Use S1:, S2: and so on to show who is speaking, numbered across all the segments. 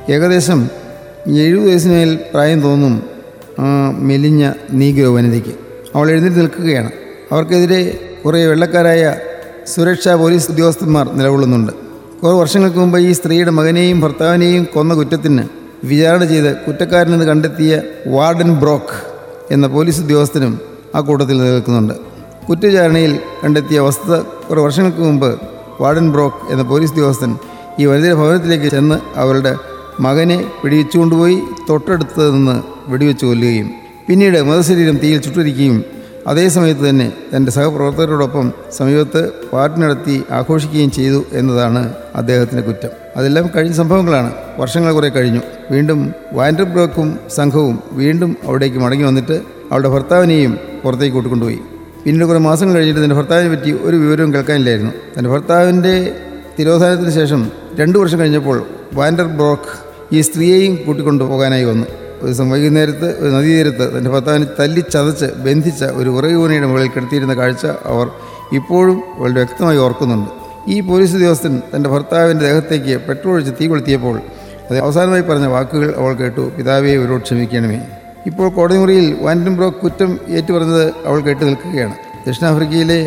S1: ഏകദേശം എഴുപത് വയസ്സിന് മേൽ പ്രായം തോന്നും ആ മെലിഞ്ഞ നീഗ്രോ വനിതയ്ക്ക് അവൾ എഴുന്നേറ്റ് നിൽക്കുകയാണ് അവർക്കെതിരെ കുറേ വെള്ളക്കാരായ സുരക്ഷാ പോലീസ് ഉദ്യോഗസ്ഥന്മാർ നിലകൊള്ളുന്നുണ്ട് കുറേ വർഷങ്ങൾക്ക് മുമ്പ് ഈ സ്ത്രീയുടെ മകനെയും ഭർത്താവിനെയും കൊന്ന കുറ്റത്തിന് വിചാരണ ചെയ്ത് കുറ്റക്കാരനെന്ന് കണ്ടെത്തിയ വാർഡൻ ബ്രോക്ക് എന്ന പോലീസ് ഉദ്യോഗസ്ഥനും ആ കൂട്ടത്തിൽ നിലനിൽക്കുന്നുണ്ട് കുറ്റവിചാരണയിൽ കണ്ടെത്തിയ വസ്തുത കുറേ വർഷങ്ങൾക്ക് മുമ്പ് വാർഡൻ ബ്രോക്ക് എന്ന പോലീസ് ഉദ്യോഗസ്ഥൻ ഈ വനിതയുടെ ഭവനത്തിലേക്ക് ചെന്ന് അവരുടെ മകനെ പിടിച്ചുകൊണ്ടുപോയി തൊട്ടടുത്ത് നിന്ന് വെടിവെച്ച് കൊല്ലുകയും പിന്നീട് മൃതശരീരം തീയിൽ ചുട്ടിരിക്കുകയും അതേ സമയത്ത് തന്നെ തൻ്റെ സഹപ്രവർത്തകരോടൊപ്പം സമീപത്ത് പാർട്ടി നടത്തി ആഘോഷിക്കുകയും ചെയ്തു എന്നതാണ് അദ്ദേഹത്തിൻ്റെ കുറ്റം അതെല്ലാം കഴിഞ്ഞ സംഭവങ്ങളാണ് വർഷങ്ങൾ കുറേ കഴിഞ്ഞു വീണ്ടും വാൻഡർബ്രോക്കും സംഘവും വീണ്ടും അവിടേക്ക് മടങ്ങി വന്നിട്ട് അവളുടെ ഭർത്താവിനെയും പുറത്തേക്ക് കൂട്ടിക്കൊണ്ടുപോയി പിന്നീട് കുറേ മാസങ്ങൾ കഴിഞ്ഞിട്ട് തൻ്റെ ഭർത്താവിനെ പറ്റി ഒരു വിവരവും കേൾക്കാനില്ലായിരുന്നു തൻ്റെ ഭർത്താവിൻ്റെ തിരോധാനത്തിന് ശേഷം രണ്ടു വർഷം കഴിഞ്ഞപ്പോൾ വാൻഡർ ബ്രോക്ക് ഈ സ്ത്രീയെയും കൂട്ടിക്കൊണ്ടു പോകാനായി വന്നു ഒരു ദിവസം വൈകുന്നേരത്ത് ഒരു നദീതീരത്ത് തൻ്റെ ഭർത്താവിനെ തല്ലി ചതച്ച് ബന്ധിച്ച ഒരു ഉറകുപൂനയുടെ മുകളിൽ കിടത്തിയിരുന്ന കാഴ്ച അവർ ഇപ്പോഴും വളരെ വ്യക്തമായി ഓർക്കുന്നുണ്ട് ഈ പോലീസ് ഉദ്യോഗസ്ഥൻ തൻ്റെ ഭർത്താവിൻ്റെ ദേഹത്തേക്ക് പെട്രോൾ ഒഴിച്ച് തീ കൊളുത്തിയപ്പോൾ അത് അവസാനമായി പറഞ്ഞ വാക്കുകൾ അവൾ കേട്ടു പിതാവെ ഇവരോട് ക്ഷമിക്കണമേ ഇപ്പോൾ കോടതി മുറിയിൽ വാൻഡൻബ്രോക്ക് കുറ്റം ഏറ്റുപറഞ്ഞത് അവൾ കേട്ട് നിൽക്കുകയാണ് ദക്ഷിണാഫ്രിക്കയിലെ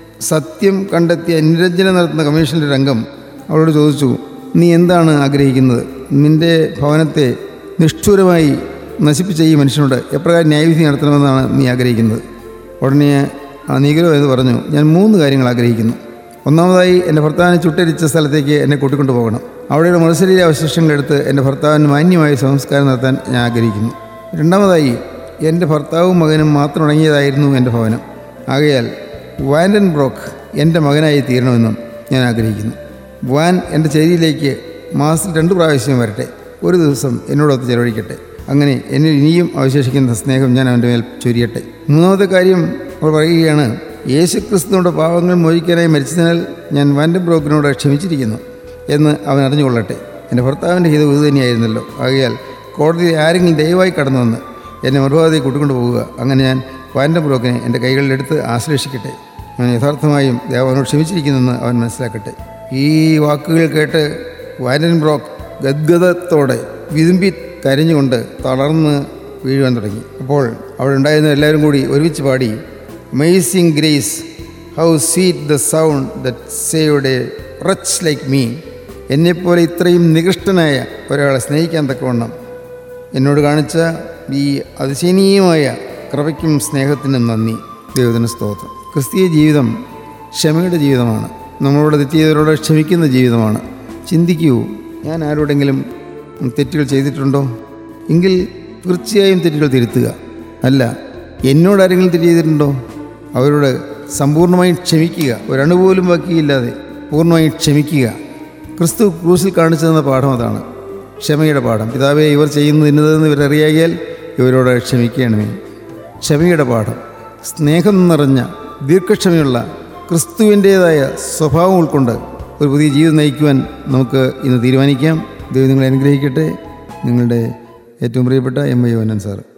S1: സത്യം കണ്ടെത്തിയ നിരഞ്ജനം നടത്തുന്ന കമ്മീഷൻ്റെ ഒരു അംഗം അവളോട് ചോദിച്ചു നീ എന്താണ് ആഗ്രഹിക്കുന്നത് നിന്റെ ഭവനത്തെ നിഷ്ഠൂരമായി നശിപ്പിച്ച ഈ മനുഷ്യനോട് എപ്രകാരം ന്യായവിധി നടത്തണമെന്നാണ് നീ ആഗ്രഹിക്കുന്നത് ഉടനെ ആ നീഗ്രോ എന്ന് പറഞ്ഞു ഞാൻ മൂന്ന് കാര്യങ്ങൾ ആഗ്രഹിക്കുന്നു ഒന്നാമതായി എൻ്റെ ഭർത്താവിനെ ചുട്ടരിച്ച സ്ഥലത്തേക്ക് എന്നെ കൂട്ടിക്കൊണ്ടു പോകണം അവിടെയുള്ള മൃതശരീര അവശിഷ്ടങ്ങളെടുത്ത് എൻ്റെ ഭർത്താവിന് മാന്യമായ സംസ്കാരം നടത്താൻ ഞാൻ ആഗ്രഹിക്കുന്നു രണ്ടാമതായി എൻ്റെ ഭർത്താവും മകനും മാത്രം അടങ്ങിയതായിരുന്നു എൻ്റെ ഭവനം ആകയാൽ വാൻഡൻ ബ്രോക്ക് എൻ്റെ മകനായി തീരണമെന്നും ഞാൻ ആഗ്രഹിക്കുന്നു വാൻ എൻ്റെ ചേരിയിലേക്ക് മാസത്തിൽ രണ്ട് പ്രാവശ്യം വരട്ടെ ഒരു ദിവസം എന്നോടൊത്ത് ചെലവഴിക്കട്ടെ അങ്ങനെ എന്നിൽ ഇനിയും അവശേഷിക്കുന്ന സ്നേഹം ഞാൻ അവൻ്റെ മേൽ ചൊരിയട്ടെ മൂന്നാമത്തെ കാര്യം അവർ പറയുകയാണ് യേശു ക്രിസ്തുവിൻ്റെ പാവങ്ങൾ മോചിക്കാനായി മരിച്ചതിനാൽ ഞാൻ വാൻഡൻ ബ്രോക്കിനോട് ക്ഷമിച്ചിരിക്കുന്നു എന്ന് അവൻ അറിഞ്ഞുകൊള്ളട്ടെ എൻ്റെ ഭർത്താവിൻ്റെ ഹിതം ഇത് തന്നെയായിരുന്നല്ലോ ആകയാൽ കോടതിയിൽ ആരെങ്കിലും ദയവായി കടന്നു വന്ന് എന്നെ മറുപാതയിൽ കൂട്ടിക്കൊണ്ടു പോവുക അങ്ങനെ ഞാൻ വാൻഡൻ ബ്രോക്കിനെ എൻ്റെ കൈകളിലെടുത്ത് ആശ്ലേഷിക്കട്ടെ അവൻ യഥാർത്ഥമായും ദേവനോട് ക്ഷമിച്ചിരിക്കുന്നെന്ന് അവൻ മനസ്സിലാക്കട്ടെ ഈ വാക്കുകൾ കേട്ട് വാൻഡൻ ബ്രോക്ക് ഗദ്ഗതത്തോടെ വിതുമ്പി കരഞ്ഞുകൊണ്ട് തളർന്ന് വീഴുവാൻ തുടങ്ങി അപ്പോൾ അവിടെ ഉണ്ടായിരുന്ന എല്ലാവരും കൂടി ഒരുമിച്ച് പാടി amazing grace how sweet the sound that saved a wretch like me എന്നെപ്പോലെ ഇത്രയും നികൃഷ്ടനായ ഒരാളെ സ്നേഹിക്കാൻ തക്കവണ്ണം എന്നോട് കാണിച്ച ഈ അതിശയനീയമായ കൃപയ്ക്കും സ്നേഹത്തിനും നന്ദി ദൈവത്തിന് സ്തോത്രം ക്രിസ്തീയ ജീവിതം ക്ഷമയുടെ ജീവിതമാണ് നമ്മളോട് തെറ്റിയവരോട് ക്ഷമിക്കുന്ന ജീവിതമാണ് ചിന്തിക്കൂ ഞാൻ ആരോടെങ്കിലും തെറ്റുകൾ ചെയ്തിട്ടുണ്ടോ എങ്കിൽ തീർച്ചയായും തെറ്റുകൾ തിരുത്തുക അല്ല എന്നോട് ആരെങ്കിലും തെറ്റ് ചെയ്തിട്ടുണ്ടോ അവരോട് സമ്പൂർണ്ണമായും ക്ഷമിക്കുക ഒരണുപോലും ബാക്കിയില്ലാതെ പൂർണ്ണമായും ക്ഷമിക്കുക ക്രിസ്തു ക്രൂസിൽ കാണിച്ചു തന്ന പാഠം അതാണ് ക്ഷമയുടെ പാഠം പിതാവെ ഇവർ ചെയ്യുന്നത് ഇന്നതെന്ന് ഇവരറിയാകിയാൽ ഇവരോട് ക്ഷമിക്കണമേ ക്ഷമയുടെ പാഠം സ്നേഹം നിറഞ്ഞ ദീർഘക്ഷമയുള്ള ക്രിസ്തുവിൻ്റേതായ സ്വഭാവം ഉൾക്കൊണ്ട് ഒരു പുതിയ ജീവിതം നയിക്കുവാൻ നമുക്ക് ഇന്ന് തീരുമാനിക്കാം ദൈവം നിങ്ങളെ അനുഗ്രഹിക്കട്ടെ നിങ്ങളുടെ ഏറ്റവും പ്രിയപ്പെട്ട എം ഐ യോനൻ സാർ